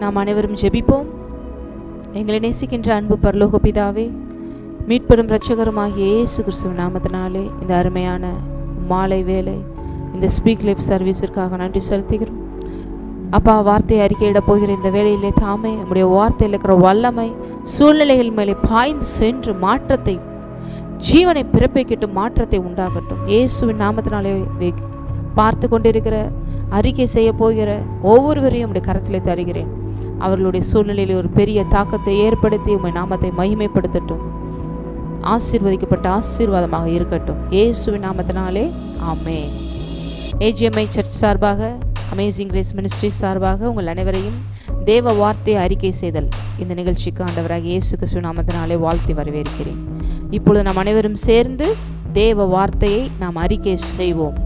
நாம் அனைவரும் ஜெபிப்போம் எங்களை நேசிக்கின்ற அன்பு பரலோக பிதாவே மீட்பெரும் இரட்சகருமாகிய இயேசு கிறிஸ்துவின் நாமத்தினாலே இந்த அருமையான மாலை வேலை இந்த ஸ்பீக் லைஃப் சர்வீஸிற்காக நன்றி செலுத்துகிறோம் அப்பா வார்த்தையை அறிக்கையிட போகிற இந்த வேலையிலே தாமே நம்முடைய வார்த்தையில் இருக்கிற வல்லமை சூழ்நிலைகள் மேலே பாய்ந்து சென்று மாற்றத்தை ஜீவனை பிறப்பிக்கட்டும் மாற்றத்தை உண்டாகட்டும் இயேசுவின் நாமத்தினாலே இதை பார்த்து கொண்டிருக்கிற அறிக்கை செய்ய போகிற ஒவ்வொருவரையும் உடைய கரத்திலே தருகிறேன் அவர்களுடைய சூழ்நிலையில் ஒரு பெரிய தாக்கத்தை ஏற்படுத்தி உம்மை நாமத்தை மகிமைப்படுத்தட்டும் ஆசீர்வதிக்கப்பட்ட ஆசீர்வாதமாக இருக்கட்டும் இயேசுவின் நாமத்தினாலே ஆமென் ஏஜிஎம்ஐ சர்ச் சார்பாக அமேசிங் கிரேஸ் மினிஸ்ட்ரி சார்பாக உங்கள் அனைவரையும் தேவ வார்த்தை அறிக்கை செய்தல் இந்த நிகழ்ச்சிக்கு ஆண்டவராக இயேசு கிறிஸ்துவ நாமத்தினாலே வாழ்த்தி வரவேற்கிறேன் இப்பொழுது நாம் அனைவரும் சேர்ந்து தேவ வார்த்தையை நாம் அறிக்கை செய்வோம்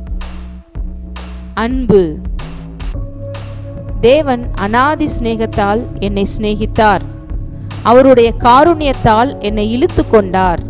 அன்பு தேவன் அனாதி சிநேகத்தால் என்னை சிநேகித்தார் அவருடைய காருண்யத்தால் என்னை இழுத்து கொண்டார்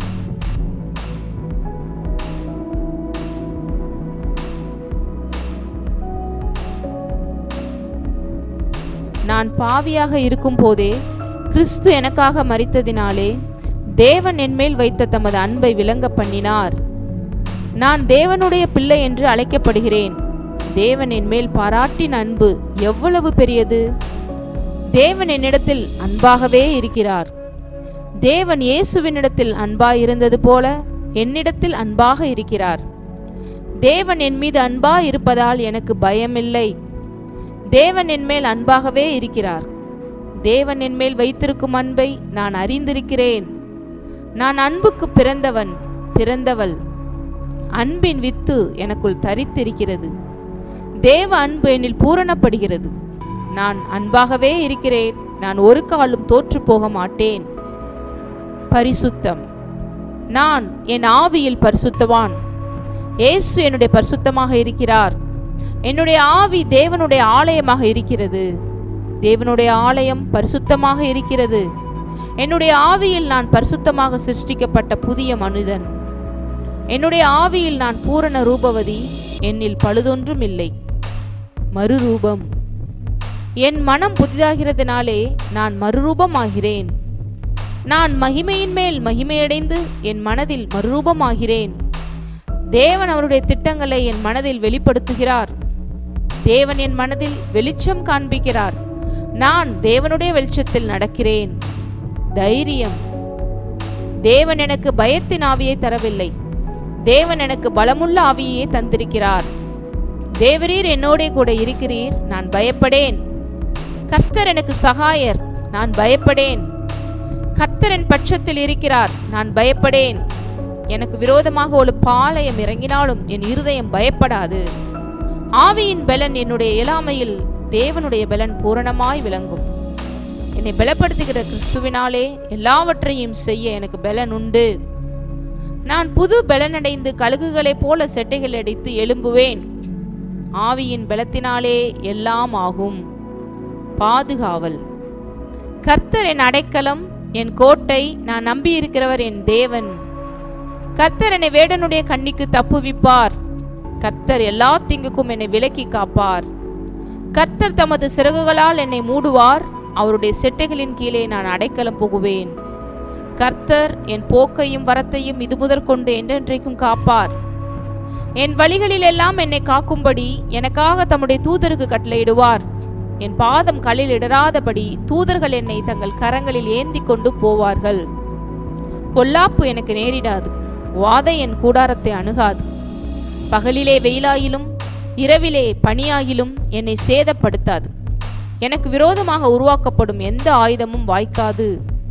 நான் பாவியாக இருக்கும் போதே கிறிஸ்து எனக்காக மரித்ததினாலே தேவன் என்மேல் வைத்த தமது அன்பை விளங்க பண்ணினார் நான் தேவனுடைய பிள்ளை என்று அழைக்கப்படுகிறேன் தேவன் என்மேல் பாராட்டின் அன்பு எவ்வளவு பெரியது தேவன் என்னிடத்தில் அன்பாகவே இருக்கிறார் தேவன் இயேசுவினிடத்தில் அன்பாயிருந்தது போல என்னிடத்தில் அன்பாக இருக்கிறார் தேவன் என் மீது அன்பா இருப்பதால் எனக்கு பயமில்லை தேவன் என்மேல் அன்பாகவே இருக்கிறார் தேவன் என்மேல் வைத்திருக்கும் அன்பை நான் அறிந்திருக்கிறேன் நான் அன்புக்கு பிறந்தவன் பிறந்தவள் அன்பின் வித்து எனக்குள் தரித்திருக்கிறது தேவ அன்பு என்னில் பூரணப்படுகிறது நான் அன்பாகவே இருக்கிறேன் நான் ஒரு காலும் தோற்று போக மாட்டேன் பரிசுத்தம் நான் என் ஆவியில் பரிசுத்தவான் இயேசு என்னுடைய பரிசுத்தமாக இருக்கிறார் என்னுடைய ஆவி தேவனுடைய ஆலயமாக இருக்கிறது தேவனுடைய ஆலயம் பரிசுத்தமாக இருக்கிறது என்னுடைய ஆவியில் நான் பரிசுத்தமாக சிருஷ்டிக்கப்பட்ட புதிய மனிதன் என்னுடைய ஆவியில் நான் பூரண ரூபவதி என்னில் பழுதொன்றும் இல்லை மறுரூபம் என் மனம் புதிதாகிறதுனாலே நான் மறுரூபமாகிறேன் நான் மகிமையின் மேல் மகிமையடைந்து என் மனதில் மறுரூபமாகிறேன் தேவன் அவருடைய திட்டங்களை என் மனதில் வெளிப்படுத்துகிறார் தேவன் என் மனதில் வெளிச்சம் காண்பிக்கிறார் நான் தேவனுடைய வெளிச்சத்தில் நடக்கிறேன் தைரியம் தேவன் எனக்கு பயத்தின் ஆவியை தரவில்லை தேவன் எனக்கு பலமுள்ள ஆவியை தந்திருக்கிறார் தேவரீர் என்னோடே கூட இருக்கிறீர் நான் பயப்படேன் கர்த்தர் எனக்கு சகாயர் நான் பயப்படேன் கர்த்தர் என் பட்சத்தில் இருக்கிறார் நான் பயப்படேன் எனக்கு விரோதமாக ஒரு பாளையம் இறங்கினாலும் என் இருதயம் பயப்படாது ஆவியின் பலன் என்னுடைய இயலாமையில் தேவனுடைய பலன் பூரணமாய் விளங்கும் என்னை பலப்படுத்துகிற கிறிஸ்துவினாலே எல்லாவற்றையும் செய்ய எனக்கு பலன் உண்டு நான் புது பலனடைந்து கழுகுகளைப் போல செட்டைகள் அடித்து எழும்புவேன் ஆவியின் பலத்தினாலே எல்லாம் ஆகும் பாதுகாவல் கர்த்தர் என் அடைக்கலம் என் கோட்டை நான் நம்பியிருக்கிறவர் என் தேவன் கர்த்தர் என்னை வேடனுடைய கண்ணிக்கு தப்புவிப்பார் கர்த்தர் எல்லா தீங்குக்கும் என்னை விலக்கி காப்பார் கர்த்தர் தமது சிறகுகளால் என்னை மூடுவார் அவருடைய செட்டைகளின் கீழே நான் அடைக்கலம் புகுவேன் கர்த்தர் என் போக்கையும் வரத்தையும் இது முதற்கொண்டு என்றென்றைக்கும் காப்பார் என் வழிகளில் எல்லாம் என்னை காக்கும்படி எனக்காக தம்முடைய தூதருக்கு கட்டளையிடுவார் என் பாதம் கல்லில் இடராதபடி தூதர்கள் என்னை தங்கள் கரங்களில் ஏந்தி கொண்டு போவார்கள் பொல்லாப்பு எனக்கு நேரிடாது வாதை என் கூடாரத்தை அணுகாது பகலிலே வெயிலாயிலும் இரவிலே பனியாகிலும் என்னை சேதப்படுத்தாது எனக்கு விரோதமாக உருவாக்கப்படும் எந்த ஆயுதமும் வாய்க்காது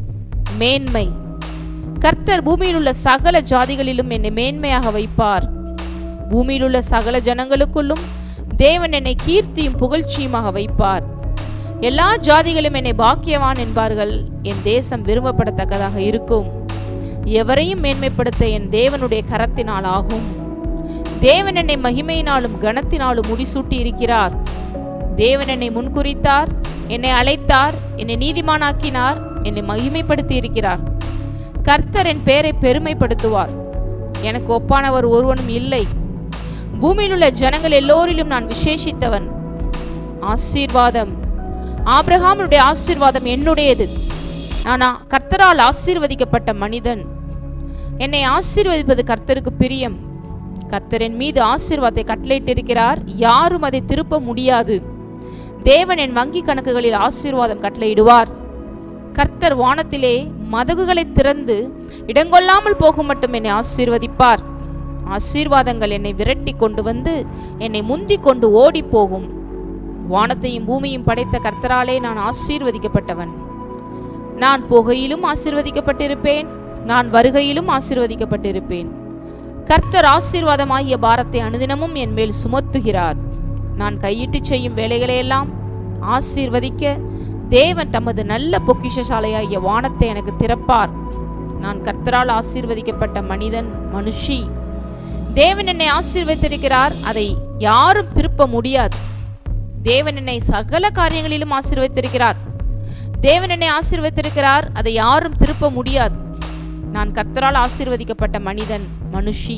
மேன்மை கர்த்தர் பூமியில் உள்ள சகல ஜாதிகளிலும் என்னை மேன்மையாக வைப்பார் பூமியில் உள்ள சகல ஜனங்களுக்குள்ளும் தேவன் என்னை கீர்த்தியும் புகழ்ச்சியுமாக வைப்பார் எல்லா ஜாதிகளும் என்னை பாக்கியவான் என்பார்கள் என் தேசம் விரும்பப்படத்தக்கதாக இருக்கும் எவரையும் மேன்மைப்படுத்த என் தேவனுடைய கரத்தினால் ஆகும் தேவன் என்னை மகிமையினாலும் கனத்தினாலும் முடிசூட்டி இருக்கிறார் தேவன் என்னை முன்குறித்தார் என்னை அழைத்தார் என்னை நீதிமானாக்கினார் என்னை மகிமைப்படுத்தி இருக்கிறார் கர்த்தர் என் பெயரை பெருமைப்படுத்துவார் எனக்கு ஒப்பானவர் ஒருவனும் இல்லை பூமியில் உள்ள ஜனங்கள் எல்லோரிலும் நான் விசேஷித்தவன் ஆசீர்வாதம் ஆபிரகாமுடைய ஆசீர்வாதம் என்னுடையது நான் ஆ- கர்த்தரால் ஆசீர்வதிக்கப்பட்ட மனிதன் என்னை ஆசீர்வதிப்பது கர்த்தருக்கு பிரியம் கர்த்தர் என் மீது ஆசீர்வாதத்தை கட்டளையிட்டிருக்கிறார் யாரும் அதை திருப்ப முடியாது தேவன் என் வங்கி கணக்குகளில் ஆசீர்வாதம் கட்டளையிடுவார் கர்த்தர் வானத்திலே மதகுகளை திறந்து இடங்கொள்ளாமல் போகும் மட்டும் என்னை ஆசீர்வதிப்பார் ஆசீர்வாதங்கள் என்னை விரட்டி கொண்டு வந்து என்னை முந்திக் கொண்டு ஓடி போகும் வானத்தையும் பூமியும் படைத்த கர்த்தராலே நான் ஆசீர்வதிக்கப்பட்டவன் நான் போகையிலும் ஆசீர்வதிக்கப்பட்டிருப்பேன் நான் வருகையிலும் ஆசீர்வதிக்கப்பட்டிருப்பேன் கர்த்தர் ஆசீர்வாதமாகிய பாரத்தை அனுதினமும் என் மேல் சுமத்துகிறார் நான் கையிட்டு செய்யும் வேலைகளையெல்லாம் ஆசீர்வதிக்க தேவன் தமது நல்ல பொக்கிஷசாலையாகிய வானத்தை எனக்கு திறப்பார் நான் கர்த்தரால் ஆசீர்வதிக்கப்பட்ட மனிதன் மனுஷி தேவன் என்னை ஆசீர்வதித்திருக்கிறார் அதை யாரும் திருப்ப முடியாது தேவன் என்னை சகல காரியங்களிலும் ஆசீர்வதித்திருக்கிறார் தேவன் என்னை ஆசீர்வதித்திருக்கிறார் அதை யாரும் திருப்ப முடியாது நான் கர்த்தரால் ஆசீர்வதிக்கப்பட்ட மனிதன் மனுஷி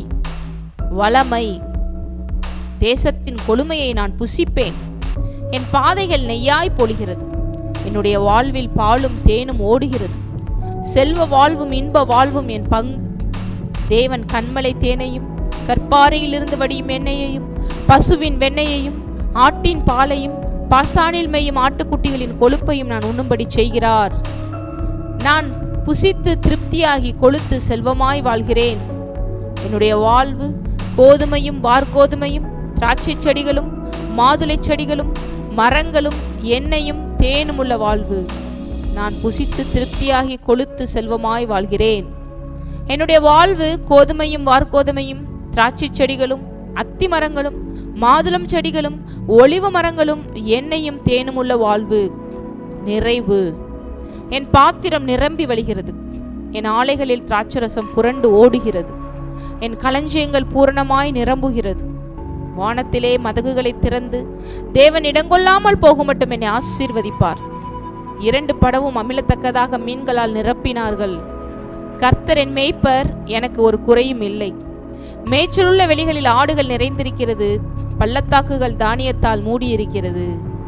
வளமை தேசத்தின் கொழுமையை நான் புசிப்பேன் என் பாதைகள் நெய்யாய் பொழிகிறது என்னுடைய வாழ்வில் பாலும் தேனும் ஓடுகிறது செல்வ வாழ்வும் இன்ப வாழ்வும் என் பங்கு தேவன் கண்மலை தேனையும் கற்பாறையிலிருந்து வடியும் எண்ணெயையும் பசுவின் வெண்ணெயையும் ஆட்டின் பாலையும் பாசானில் மேயும் ஆட்டுக்குட்டிகளின் கொழுப்பையும் நான் உண்ணும்படி செய்கிறார் நான் புசித்து திருப்தியாகி கொழுத்து செல்வமாய் வாழ்கிறேன் என்னுடைய வாழ்வு கோதுமையும் வார்கோதுமையும் திராட்சை செடிகளும் மாதுளை செடிகளும் மரங்களும் எண்ணெயும் தேனும் உள்ள வாழ்வு நான் புசித்து திருப்தியாகி கொழுத்து செல்வமாய் வாழ்கிறேன் என்னுடைய வாழ்வு கோதுமையும் வார்கோதுமையும் திராட்சை செடிகளும் அத்தி மரங்களும் மாதுளம் செடிகளும் ஒளிவு மரங்களும் எண்ணெயும் தேனும் உள்ள வாழ்வு நிறைவு என் பாத்திரம் நிரம்பி வழிகிறது என் ஆலைகளில் திராட்சரசம் புரண்டு ஓடுகிறது என் களஞ்சியங்கள் பூரணமாய் நிரம்புகிறது வானத்திலே மதகுகளை திறந்து தேவன் இடங்கொள்ளாமல் போகும் மட்டும் என்னை ஆசீர்வதிப்பார் இரண்டு படவும் அமிழத்தக்கதாக மீன்களால் நிரப்பினார்கள் கர்த்தர் என் மேய்ப்பர் எனக்கு ஒரு குறையும் இல்லை மேய்ச்சலுள்ள வெளிகளில் ஆடுகள் நிறைந்திருக்கிறது பள்ளத்தாக்குகள் தானியத்தால் மூடியிருக்கிறது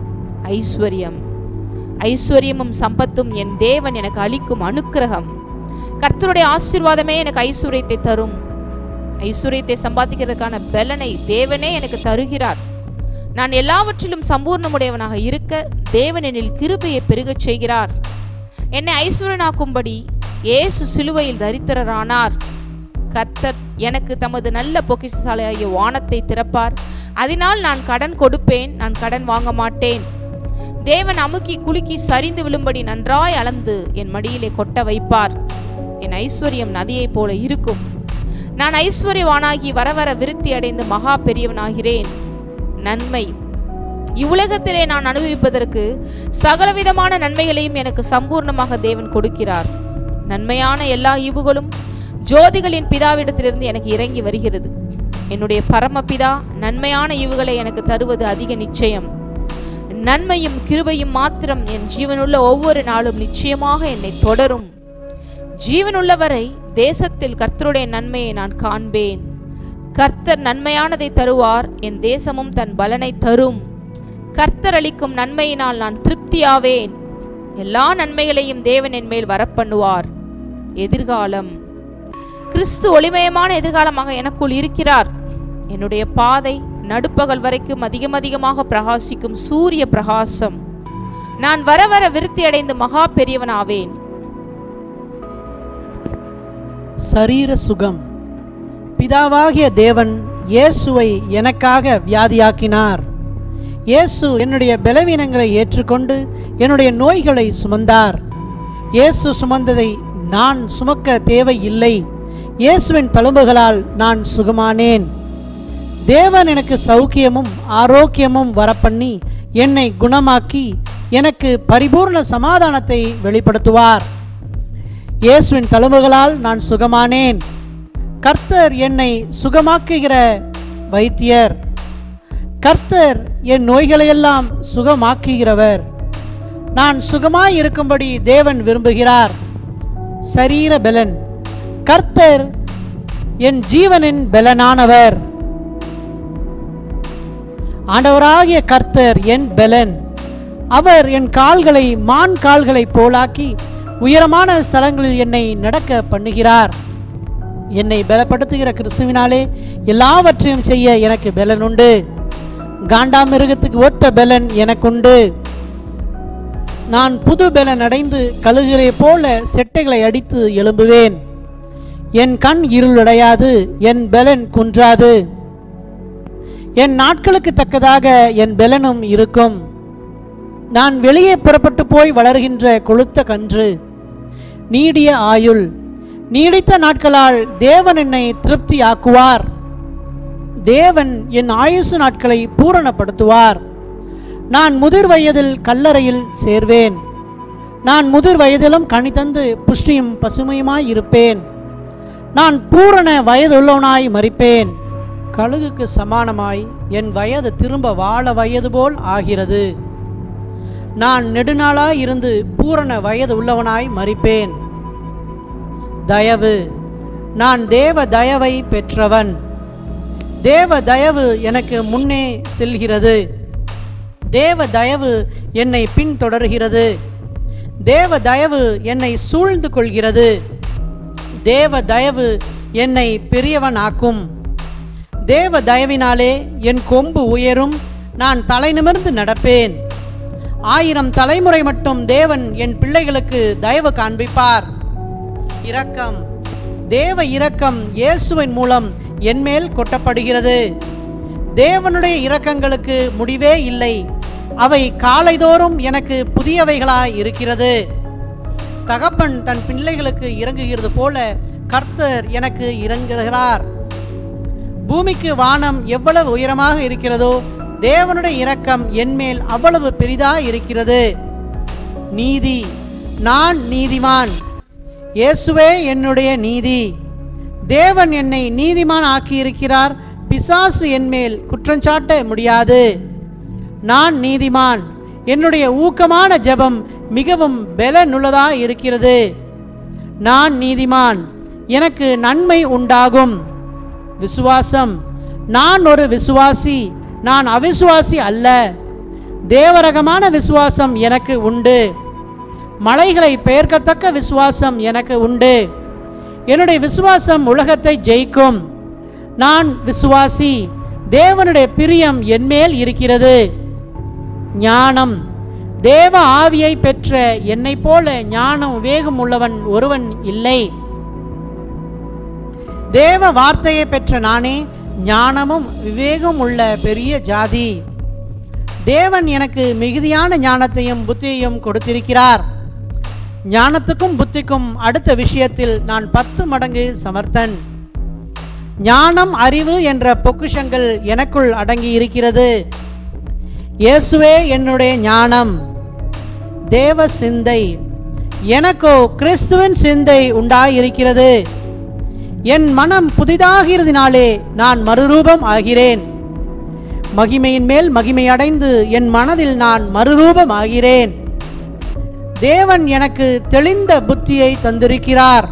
ஐஸ்வர்யம் ஐஸ்வர்யமும் சம்பத்தும் என் தேவன் எனக்கு அளிக்கும் அனுக்கிரகம் கர்த்தருடைய ஆசீர்வாதமே எனக்கு ஐஸ்வர்யத்தை தரும் ஐஸ்வர்யத்தை சம்பாதிக்கிறதுக்கான பலனை தேவனே எனக்கு தருகிறார் நான் எல்லாவற்றிலும் சம்பூர்ணமுடையவனாக இருக்க தேவன் என்னில் கிருபையை பெருகச் செய்கிறார் என்னை ஐஸ்வரனாக்கும்படி இயேசு சிலுவையில் தரித்திரரானார் கர்த்தர் எனக்கு தமது நல்ல பொக்கிஷசாலையாகிய வானத்தை திறப்பார் அதனால் நான் கடன் கொடுப்பேன் நான் கடன் வாங்க மாட்டேன் தேவன் அமுக்கி குலுக்கி சரிந்து விழும்படி நன்றாய் அளந்து என் மடியிலே கொட்ட வைப்பார் என் ஐஸ்வர்யம் நதியைப் போல இருக்கும் நான் ஐஸ்வர்யவானாகி வர வர விருத்தி அடைந்து மகா பெரியவனாகிறேன் நன்மை இவ்வுலகத்திலே நான் அனுபவிப்பதற்கு சகலவிதமான நன்மைகளையும் எனக்கு சம்பூர்ணமாக தேவன் கொடுக்கிறார் நன்மையான எல்லா ஈவுகளும் ஜோதிகளின் பிதாவிடத்திலிருந்து எனக்கு இறங்கி வருகிறது என்னுடைய பரமபிதா நன்மையான ஈவுகளை எனக்கு தருவது அதிக நிச்சயம் நன்மையும் கிருபையும் மாத்திரம் என் ஜீவனுள்ள ஒவ்வொரு நாளும் நிச்சயமாக என்னை தொடரும் ஜீவனுள்ளவரை தேசத்தில் கர்த்தருடைய நன்மையை நான் காண்பேன் கர்த்தர் நன்மையானதை தருவார் என் தேசமும் தன் பலனை தரும் கர்த்தர் அளிக்கும் நன்மையினால் நான் திருப்தியாவேன் எல்லா நன்மைகளையும் தேவன் என் மேல் வரப்பண்ணுவார் எதிர்காலம் கிறிஸ்து ஒளிமயமான எதிர்காலமாக எனக்குள் இருக்கிறார் என்னுடைய பாதை நடுப்பகல் வரைக்கும் அதிகம் அதிகமாக பிரகாசிக்கும் சூரிய பிரகாசம் நான் வர வர விருத்தி அடைந்து மகா பெரியவனாவேன் சரீர சுகம் பிதாவாகிய தேவன் இயேசுவை எனக்காக வியாதியாக்கினார் இயேசு என்னுடைய பலவீனங்களை ஏற்றுக்கொண்டு என்னுடைய நோய்களை சுமந்தார் இயேசு சுமந்ததை நான் சுமக்க தேவையில்லை இயேசுவின் தழும்புகளால் நான் சுகமானேன் தேவன் எனக்கு சௌக்கியமும் ஆரோக்கியமும் வரப்பண்ணி என்னை குணமாக்கி எனக்கு பரிபூர்ண சமாதானத்தை வெளிப்படுத்துவார் இயேசுவின் தழும்புகளால் நான் சுகமானேன் கர்த்தர் என்னை சுகமாக்குகிற வைத்தியர் கர்த்தர் என் நோய்களையெல்லாம் சுகமாக்குகிறவர் நான் சுகமாய் இருக்கும்படி தேவன் விரும்புகிறார் சரீர பலன் கர்த்தர் என் ஜீவனின் பலனானவர் ஆண்டவராகிய கர்த்தர் என் பலன் அவர் என் கால்களை மான் கால்களைப் போலாக்கி உயரமான ஸ்தலங்களில் என்னை நடக்க பண்ணுகிறார் என்னை பலப்படுத்துகிற கிறிஸ்துவினாலே எல்லாவற்றையும் செய்ய எனக்கு பலன் உண்டு காண்டாமிருகத்துக்கு ஒத்த பலன் எனக்குண்டு நான் புது பலன் அடைந்து கழுகிறே போல செட்டைகளை அடித்து எழும்புவேன் என் கண் இருளடையாது என் பலன் குன்றாது என் நாட்களுக்கு தக்கதாக என் பலனும் இருக்கும் நான் வெளியே புறப்பட்டு போய் வளர்கின்ற கொழுத்த கன்று நீடிய ஆயுள் நீடித்த நாட்களால் தேவன் என்னை திருப்தி ஆக்குவார் தேவன் என் ஆயுசு நாட்களை பூரணப்படுத்துவார் நான் முதிர் வயதில் கல்லறையில் சேர்வேன் நான் முதிர் வயதிலும் கனி தந்து புஷ்டியும் பசுமையுமாய் இருப்பேன் நான் பூரண வயதுள்ளவனாய் மறிப்பேன் கழுகுக்கு சமானமாய் என் வயது திரும்ப வாழ வயது போல் ஆகிறது நான் நெடுநாளாய் இருந்து பூரண வயது உள்ளவனாய் மறிப்பேன் தயவு நான் தேவ தயவை பெற்றவன் தேவ தயவு எனக்கு முன்னே செல்கிறது தேவ தயவு என்னை பின்தொடர்கிறது தேவ தயவு என்னை சூழ்ந்து கொள்கிறது தேவ தயவு என்னை பெரியவன் ஆக்கும் தேவ தயவினாலே என் கொம்பு உயரும் நான் தலை நிமிர்ந்து நடப்பேன் ஆயிரம் தலைமுறை மட்டும் தேவன் என் பிள்ளைகளுக்கு தயவு காண்பிப்பார் இரக்கம் தேவ இரக்கம் இயேசுவின் மூலம் என்மேல் கொட்டப்படுகிறது தேவனுடைய இரக்கங்களுக்கு முடிவே இல்லை அவை காலைதோறும் எனக்கு புதியவைகளாய் இருக்கிறது தகப்பன் தன் பிள்ளைகளுக்கு இறங்குகிறது போல கர்த்தர் எனக்கு இறங்குகிறார் பூமிக்கு வானம் எவ்வளவு உயரமாக இருக்கிறதோ தேவனுடைய இரக்கம் என்மேல் அவ்வளவு பெரிதாய் இருக்கிறது நீதி நான் நீதிமான் இயேசுவே என்னுடைய நீதி தேவன் என்னை நீதிமான் ஆக்கியிருக்கிறார் பிசாசு என்மேல் குற்றஞ்சாட்ட முடியாது நான் நீதிமான் என்னுடைய ஊக்கமான ஜெபம் மிகவும் பலனுள்ளதாய் இருக்கிறது நான் நீதிமான் எனக்கு நன்மை உண்டாகும் விசுவாசம் நான் ஒரு விசுவாசி நான் அவிசுவாசி அல்ல தேவரகமான விசுவாசம் எனக்கு உண்டு மலைகளை பெயர்க்கத்தக்க விசுவாசம் எனக்கு உண்டு என்னுடைய விசுவாசம் உலகத்தை ஜெயிக்கும் நான் விசுவாசி தேவனுடைய பிரியம் என்மேல் இருக்கிறது ஞானம் தேவ ஆவியை பெற்ற என்னைப் போல ஞானம் வேகம் உள்ளவன் ஒருவன் இல்லை தேவ வார்த்தையை பெற்ற நானே ஞானமும் விவேகம் உள்ள பெரிய ஜாதி தேவன் எனக்கு மிகுதியான ஞானத்தையும் புத்தியையும் கொடுத்திருக்கிறார் ஞானத்துக்கும் புத்திக்கும் அடுத்த விஷயத்தில் நான் பத்து மடங்கு சமர்த்தன் ஞானம் அறிவு என்ற பொக்குஷங்கள் எனக்குள் அடங்கி இருக்கிறது இயேசுவே என்னுடைய ஞானம் தேவ சிந்தை எனக்கோ கிறிஸ்துவின் சிந்தை உண்டாயிருக்கிறது என் மனம் புதிதாகிறதினாலே நான் மறுரூபம் ஆகிறேன் மகிமையின் மேல் மகிமை அடைந்து என் மனதில் நான் மறுரூபம் ஆகிறேன் தேவன் எனக்கு தெளிந்த புத்தியை தந்திருக்கிறார்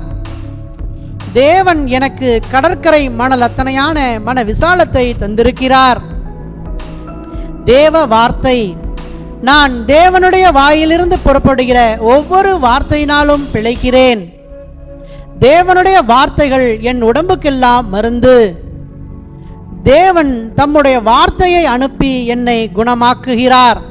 தேவன் எனக்கு கடற்கரை மணல் அத்தனையான மன விசாலத்தை தந்திருக்கிறார் தேவ வார்த்தை நான் தேவனுடைய வாயிலிருந்து புறப்படுகிற ஒவ்வொரு வார்த்தையினாலும் பிழைக்கிறேன் தேவனுடைய வார்த்தைகள் என் உடம்புக்கெல்லாம் மருந்து தேவன் தம்முடைய வார்த்தையை அனுப்பி என்னை குணமாக்குகிறார்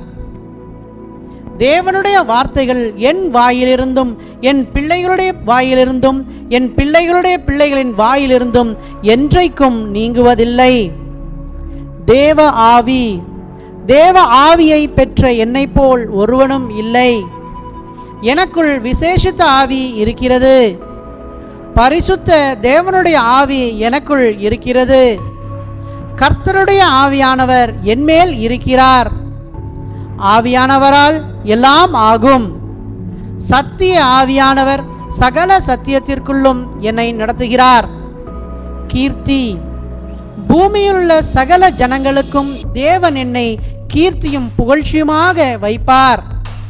தேவனுடைய வார்த்தைகள் என் வாயிலிருந்தும் என் பிள்ளைகளுடைய வாயிலிருந்தும் என் பிள்ளைகளுடைய பிள்ளைகளின் வாயிலிருந்தும் என்றைக்கும் நீங்குவதில்லை தேவ ஆவி தேவ ஆவியை பெற்ற என்னைப் போல் ஒருவனும் இல்லை எனக்குள் விசேஷித்த ஆவி இருக்கிறது பரிசுத்த தேவனுடைய ஆவி எனக்குள் இருக்கிறது கர்த்தருடைய ஆவியானவர் என்மேல் இருக்கிறார் ஆவியானவரால் எல்லாம் ஆகும் சத்திய ஆவியானவர் சகல சத்தியத்திற்குள்ளும் என்னை நடத்துகிறார் கீர்த்தி பூமியிலுள்ள சகல ஜனங்களுக்கும் தேவன் என்னை கீர்த்தியும் புகழ்ச்சியுமாக வைப்பார்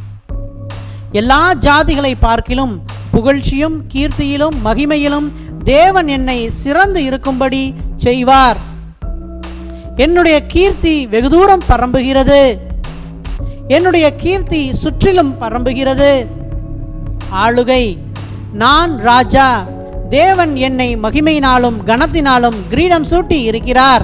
எல்லா ஜாதிகளை பார்க்கிலும் புகழ்ச்சியும் கீர்த்தியிலும் மகிமையிலும் தேவன் என்னை சிறந்து இருக்கும்படி செய்வார் என்னுடைய கீர்த்தி வெகு தூரம் பரம்புகிறது என்னுடைய கீர்த்தி சுற்றிலும் பரம்புகிறது ஆளுகை நான் ராஜா தேவன் என்னை மகிமையினாலும் கனத்தினாலும் கிரீடம் சூட்டி இருக்கிறார்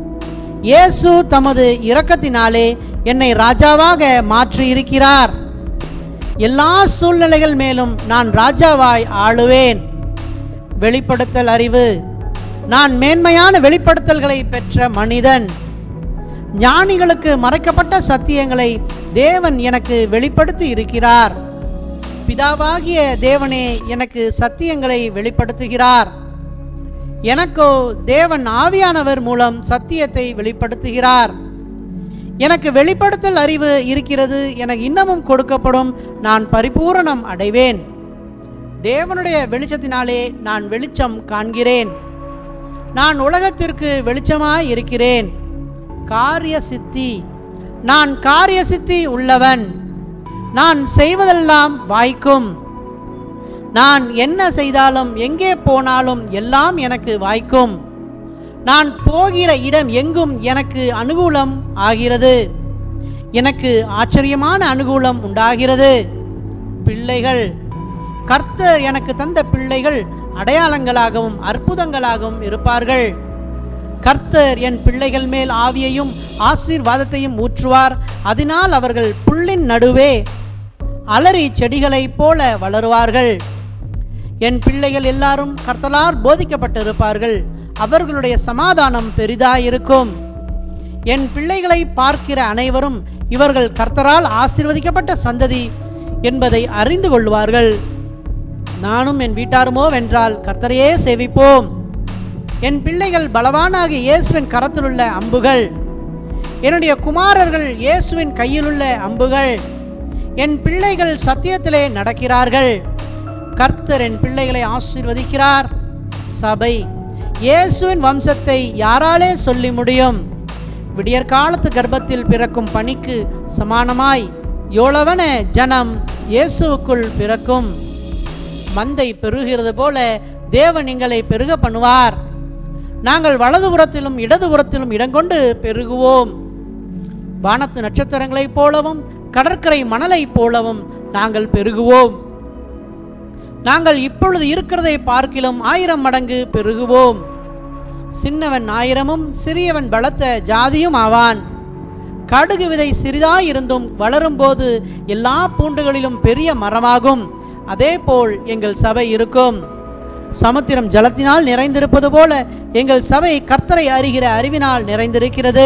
இயேசு தமது இரக்கத்தினாலே என்னை ராஜாவாக மாற்றி இருக்கிறார் எல்லா சூழ்நிலைகள் மேலும் நான் ராஜாவாய் ஆளுவேன் வெளிப்படுத்தல் அறிவு நான் மேன்மையான வெளிப்படுத்தல்களை பெற்ற மனிதன் ஞானிகளுக்கு மறைக்கப்பட்ட சத்தியங்களை தேவன் எனக்கு வெளிப்படுத்தி இருக்கிறார் பிதாவாகிய தேவனே எனக்கு சத்தியங்களை வெளிப்படுத்துகிறார் எனக்கோ தேவன் ஆவியானவர் மூலம் சத்தியத்தை வெளிப்படுத்துகிறார் எனக்கு வெளிப்படுத்தல் அறிவு இருக்கிறது எனக்கு இன்னமும் கொடுக்கப்படும் நான் பரிபூரணம் அடைவேன் தேவனுடைய வெளிச்சத்தினாலே நான் வெளிச்சம் காண்கிறேன் நான் உலகத்திற்கு வெளிச்சமாய் இருக்கிறேன் காரிய சித்தி நான் காரிய சித்தி உள்ளவன் நான் செய்வதெல்லாம் வாய்க்கும் நான் என்ன செய்தாலும் எங்கே போனாலும் எல்லாம் எனக்கு வாய்க்கும் நான் போகிற இடம் எங்கும் எனக்கு அனுகூலம் ஆகிறது எனக்கு ஆச்சரியமான அனுகூலம் உண்டாகிறது பிள்ளைகள் கர்த்தர் எனக்கு தந்த பிள்ளைகள் அடையாளங்களாகவும் அற்புதங்களாகவும் இருப்பார்கள் கர்த்தர் என் பிள்ளைகள் மேல் ஆவியையும் ஆசீர்வாதத்தையும் ஊற்றுவார் அதனால் அவர்கள் புல்லின் நடுவே அலறி செடிகளைப் போல வளருவார்கள் என் பிள்ளைகள் எல்லாரும் கர்த்தலால் போதிக்கப்பட்டிருப்பார்கள் அவர்களுடைய சமாதானம் பெரிதாயிருக்கும் என் பிள்ளைகளை பார்க்கிற அனைவரும் இவர்கள் கர்த்தரால் ஆசீர்வதிக்கப்பட்ட சந்ததி என்பதை அறிந்து கொள்வார்கள் நானும் என் வீட்டாருமோ வென்றால் கர்த்தரையே சேவிப்போம் என் பிள்ளைகள் பலவானாகிய இயேசுவின் கரத்திலுள்ள அம்புகள் என்னுடைய குமாரர்கள் இயேசுவின் கையிலுள்ள அம்புகள் என் பிள்ளைகள் சத்தியத்திலே நடக்கிறார்கள் கர்த்தர் என் பிள்ளைகளை ஆசீர்வதிக்கிறார் சபை இயேசுவின் வம்சத்தை யாராலே சொல்லி முடியும் விடியற்காலத்து கர்ப்பத்தில் பிறக்கும் பணிக்கு சமானமாய் யோளவன ஜனம் இயேசுவுக்குள் பிறக்கும் மந்தை பெருகிறது போல தேவன் எங்களை பெருக பண்ணுவார் நாங்கள் வலதுபுறத்திலும் இடதுபுறத்திலும் இடங்கொண்டு பெருகுவோம் வானத்து நட்சத்திரங்களைப் போலவும் கடற்கரை மணலைப் போலவும் நாங்கள் பெருகுவோம் நாங்கள் இப்பொழுது இருக்கிறதை பார்க்கிலும் ஆயிரம் மடங்கு பெருகுவோம் சின்னவன் ஆயிரமும் சிறியவன் பலத்த ஜாதியும் ஆவான் கடுகு விதை சிறிதாயிருந்தும் வளரும்போது எல்லா பூண்டுகளிலும் பெரிய மரமாகும் அதேபோல் எங்கள் சபை இருக்கும் சமுத்திரம் ஜலத்தினால் நிறைந்திருப்பது போல எங்கள் சபை கர்த்தரை அறிகிற அறிவினால் நிறைந்திருக்கிறது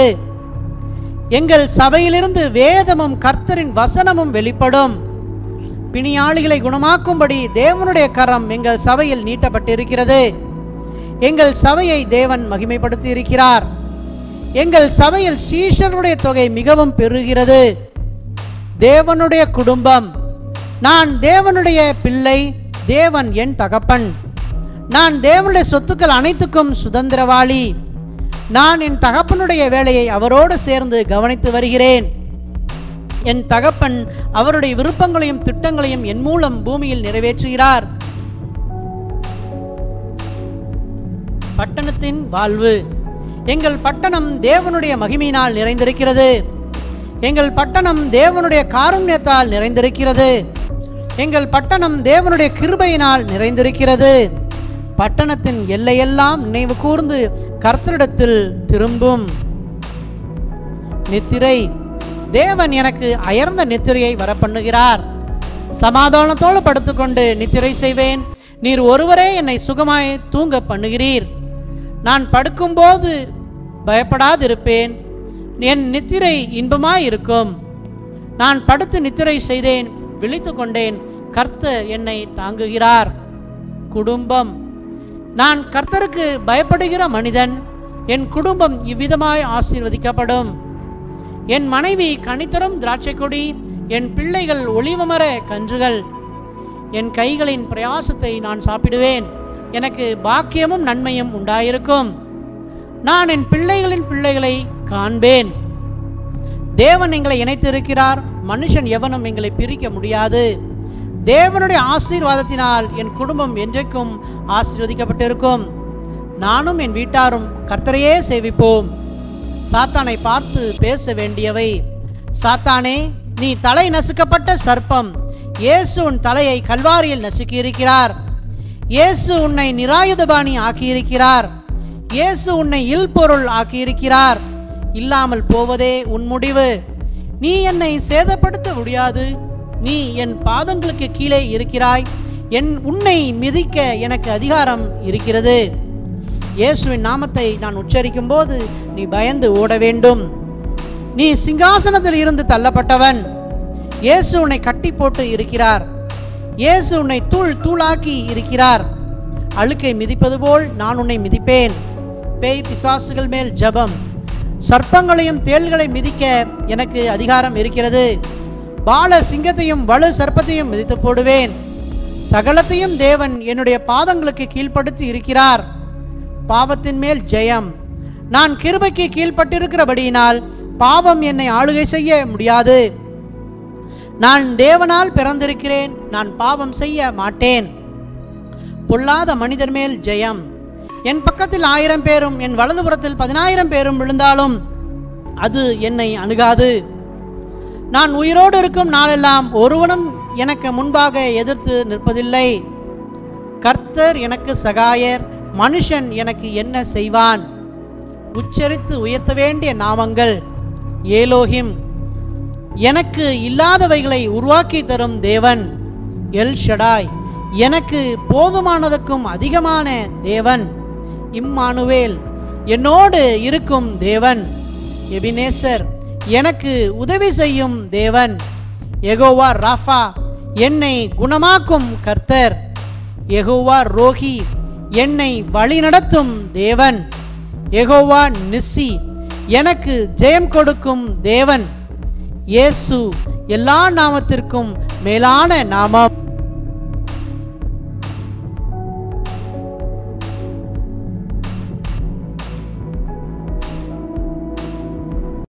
எங்கள் சபையிலிருந்து வேதமும் கர்த்தரின் வசனமும் வெளிப்படும் பிணியாளிகளை குணமாக்கும்படி தேவனுடைய கரம் எங்கள் சபையில் நீட்டப்பட்டிருக்கிறது எங்கள் சபையை தேவன் மகிமைப்படுத்தி இருக்கிறார் எங்கள் சபையில் சீஷர்களுடைய தொகை மிகவும் பெருகிறது தேவனுடைய குடும்பம் நான் தேவனுடைய பிள்ளை தேவன் என் தகப்பன் நான் தேவனுடைய சொத்துக்கள் அனைத்துக்கும் சுதந்திரவாளி நான் என் தகப்பனுடைய வேலையை அவரோடு சேர்ந்து கவனித்து வருகிறேன் என் தகப்பன் அவருடைய விருப்பங்களையும் திட்டங்களையும் என் மூலம் பூமியில் நிறைவேற்றுகிறார் பட்டணத்தின் வாழ்வு எங்கள் பட்டணம் தேவனுடைய மகிமையினால் நிறைந்திருக்கிறது எங்கள் பட்டணம் தேவனுடைய காருண்யத்தால் நிறைந்திருக்கிறது எங்கள் பட்டணம் தேவனுடைய கிருபையினால் நிறைந்திருக்கிறது பட்டணத்தின் எல்லையெல்லாம் நினைவு கூர்ந்து கர்த்தரிடத்தில் திரும்பும் நித்திரை தேவன் எனக்கு அயர்ந்த நித்திரையை வரப்பண்ணுகிறார் சமாதானத்தோடு படுத்துக்கொண்டு நித்திரை செய்வேன் நீர் ஒருவரே என்னை சுகமாய் தூங்க பண்ணுகிறீர் நான் படுக்கும்போது பயப்படாதிருப்பேன் என் நித்திரை இன்பமாய் இருக்கும் நான் படுத்து நித்திரை செய்தேன் விழித்து கொண்டேன் கர்த்தர் என்னை தாங்குகிறார் குடும்பம் நான் கர்த்தருக்கு பயப்படுகிற மனிதன் என் குடும்பம் இவ்விதமாய் ஆசீர்வதிக்கப்படும் என் மனைவி கனித்தரும் திராட்சை கொடி என் பிள்ளைகள் ஒளிவமர கன்றுகள் என் கைகளின் பிரயாசத்தை நான் சாப்பிடுவேன் எனக்கு பாக்கியமும் நன்மையும் உண்டாயிருக்கும் நான் என் பிள்ளைகளின் பிள்ளைகளை காண்பேன் தேவன் எங்களை இணைத்திருக்கிறார் மனுஷன் எவனும் எங்களை பிரிக்க முடியாது தேவனுடைய ஆசீர்வாதத்தினால் என் குடும்பம் என்றைக்கும் ஆசீர்வதிக்கப்பட்டிருக்கும் நானும் என் வீட்டாரும் கர்த்தரையே சேவிப்போம் சாத்தானை பார்த்து பேச வேண்டியவை சாத்தானே நீ தலை நசுக்கப்பட்ட சர்ப்பம் இயேசு உன் தலையை கல்வாரியில் நசுக்கியிருக்கிறார் இயேசு உன்னை நிராயுதபாணி ஆக்கியிருக்கிறார் இயேசு உன்னை இல்பொருள் ஆக்கியிருக்கிறார் இல்லாமல் போவதே உன் முடிவு நீ என்னை சேதப்படுத்த முடியாது நீ என் பாதங்களுக்கு கீழே இருக்கிறாய் என் உன்னை மிதிக்க எனக்கு அதிகாரம் இருக்கிறது இயேசுவின் நாமத்தை நான் உச்சரிக்கும் போது நீ பயந்து ஓட வேண்டும் நீ சிங்காசனத்தில் இருந்து தள்ளப்பட்டவன் இயேசு உன்னை கட்டி போட்டு இருக்கிறார் இயேசு உன்னை தூள் தூளாக்கி இருக்கிறார் அழுக்கை மிதிப்பது போல் நான் உன்னை மிதிப்பேன் பேய் பிசாசுகள் மேல் ஜெபம் சர்ப்பங்களையும் தேள்களை மிதிக்க எனக்கு அதிகாரம் இருக்கிறது பால சிங்கத்தையும் வலு சர்ப்பத்தையும் மிதித்து போடுவேன் சகலத்தையும் தேவன் என்னுடைய பாதங்களுக்கு கீழ்ப்படுத்தி இருக்கிறார் பாவத்தின் மேல் ஜெயம் நான் கிருபைக்கு கீழ்ப்பட்டிருக்கிறபடியினால் பாவம் என்னை ஆளுகை செய்ய முடியாது நான் தேவனால் பிறந்திருக்கிறேன் நான் பாவம் செய்ய மாட்டேன் பொல்லாத மனிதர் மேல் ஜெயம் என் பக்கத்தில் ஆயிரம் பேரும் என் வலதுபுறத்தில் பதினாயிரம் பேரும் விழுந்தாலும் அது என்னை அணுகாது நான் உயிரோடு இருக்கும் நாளெல்லாம் ஒருவனும் எனக்கு முன்பாக எதிர்த்து நிற்பதில்லை கர்த்தர் எனக்கு சகாயர் மனுஷன் எனக்கு என்ன செய்வான் உச்சரித்து உயர்த்த வேண்டிய நாமங்கள் ஏலோகிம் எனக்கு இல்லாதவைகளை உருவாக்கி தரும் தேவன் எல் ஷடாய் எனக்கு போதுமானதற்கும் அதிகமான தேவன் இம்மானுவேல் என்னோடு இருக்கும் தேவன் எபினேசர் எனக்கு உதவி செய்யும் தேவன் எகோவா ராஃபா என்னை குணமாக்கும் கர்த்தர் எகோவா ரோஹி என்னை வழிநடத்தும் தேவன் எகோவா நிஸ்ஸி எனக்கு ஜெயம் கொடுக்கும் தேவன் இயேசு எல்லா நாமத்திற்கும் மேலான நாமம்